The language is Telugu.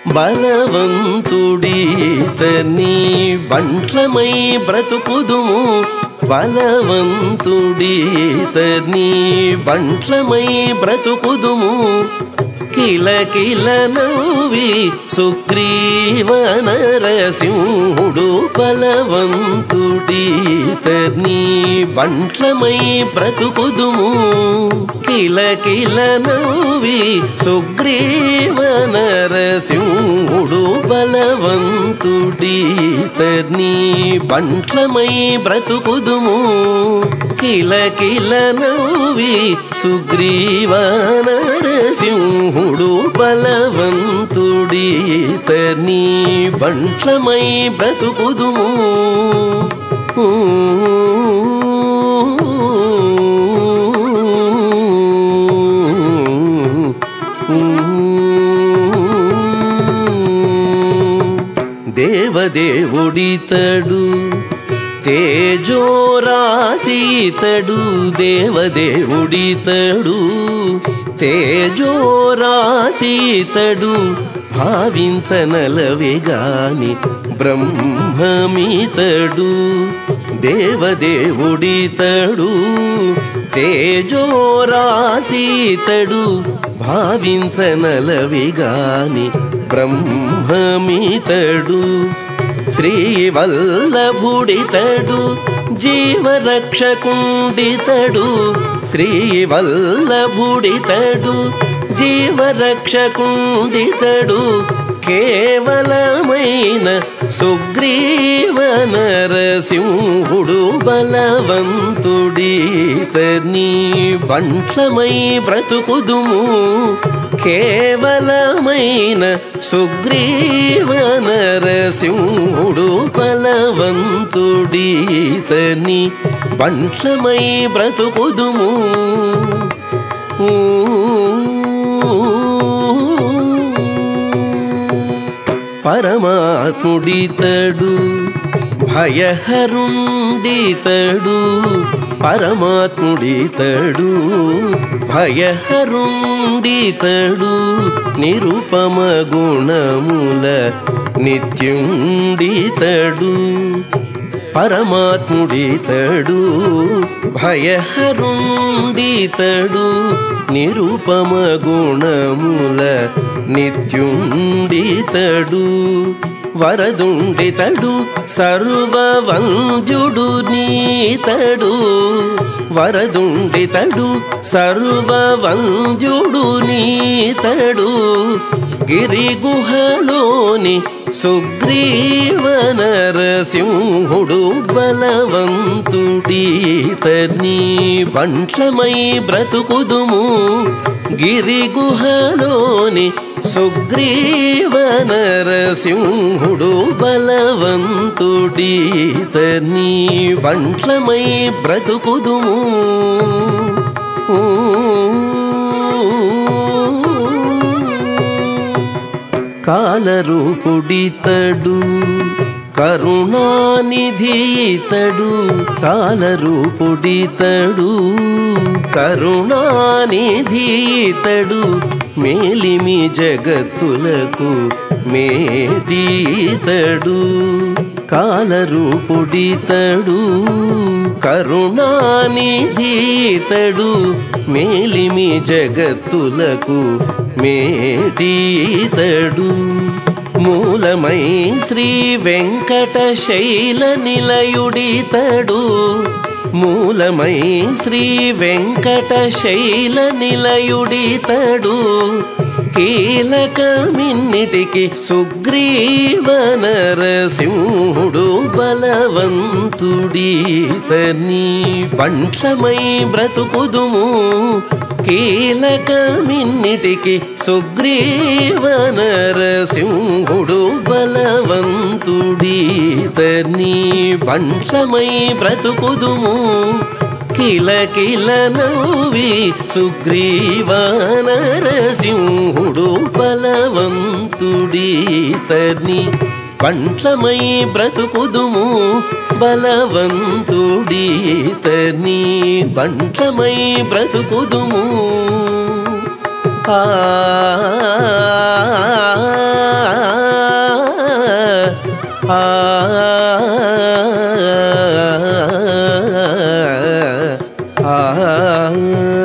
బలవంతుడీతని బంట్లమై బ్రతుకుదుము బలవంతుడీతని బంట్లమై బ్రతుకుదుము కిల కిల నవ్వి సుగ్రీవ నరసింహుడు బలవంతుడీతని బంట్లమై బ్రతుకుదుము కిల కిల నవ్వి సుగ్రీవ నరసింహుడు బలవంతుడీతని బంట్లమై బ్రతుకుదుము కిల కిల నవ్వి సుగ్రీవ నరసింహుడు బలవంతుడీతని బంట్లమై బ్రతుకుదుము దేవదేవుడితడు తేజోరాశీతడు దేవదేవుడితడు తేజోరాశీతడు భావించనలవిగాని బ్రహ్మమితడు దేవదేవుడితడు తేజోరాశీతడు భావించనలవిగాని బ్రహ్మమితడు శ్రీవల్లభుడితడు జీవరక్షకుండితడు శ్రీవల్లభుడితడు జీవరక్షకుండితడు కేవలమైన సుగ్రీవ నరసింహుడు బలవంతుడీతని బంట్లమై బ్రతుకుదుము కేవలమైన సుగ్రీవ నరసింహుడు బలవంతుడీతని బంట్లమై బ్రతుకుదుము పరమాత్ముడితడు భయహరుండితడు పరమాత్ముడితడు భయహరుండితడు నిరుపమ గుణముల నిత్యుండితడు పరమాత్ముడితడు భయహరుండితడు నిరుపమ గుణముల నిత్యుండితడు వరదుండితడు సర్వవంజుడు నీతడు వరదుండితడు సర్వవంజుడు నీతడు గిరి గుహలోని సుగ్రీవ నరసింహుడు బలవంతుడీతని బంట్లమై బ్రతుకుదుము గిరి గుహలోని సుగ్రీవ నరసింహుడు బలవంతుడీతని బంట్లమై బ్రతుకుదుము కాలరూపుడితడు కరుణానిధితడు కాలరూపుడితడు కరుణానిధితడు మేలిమి జగత్తులకు మేదీతడు కాలరూపుడితడు కరుణానిధితడు మేలిమి జగత్తులకు మేదీతడు మూలమై శ్రీ వెంకటశైల నిలయుడితడు మూలమై శ్రీ వెంకటశైల నిలయుడితడు కీలకమిన్నిటికి సుగ్రీవ నరసింహుడు బలవంతుడీతని బంట్లమై బ్రతుకుదుము కీలకమిన్నిటికి సుగ్రీవ నరసింహుడు బలవంతుడీతని బంట్లమై బ్రతుకుదుము కిల కిల నవ్వి సుగ్రీవ నరసింహుడు బలవంతుడీతని పంట్లమై బ్రతుకుదుము బలవంతుడీతని బంట్లమై బ్రతుకుదుము ఆ ఆ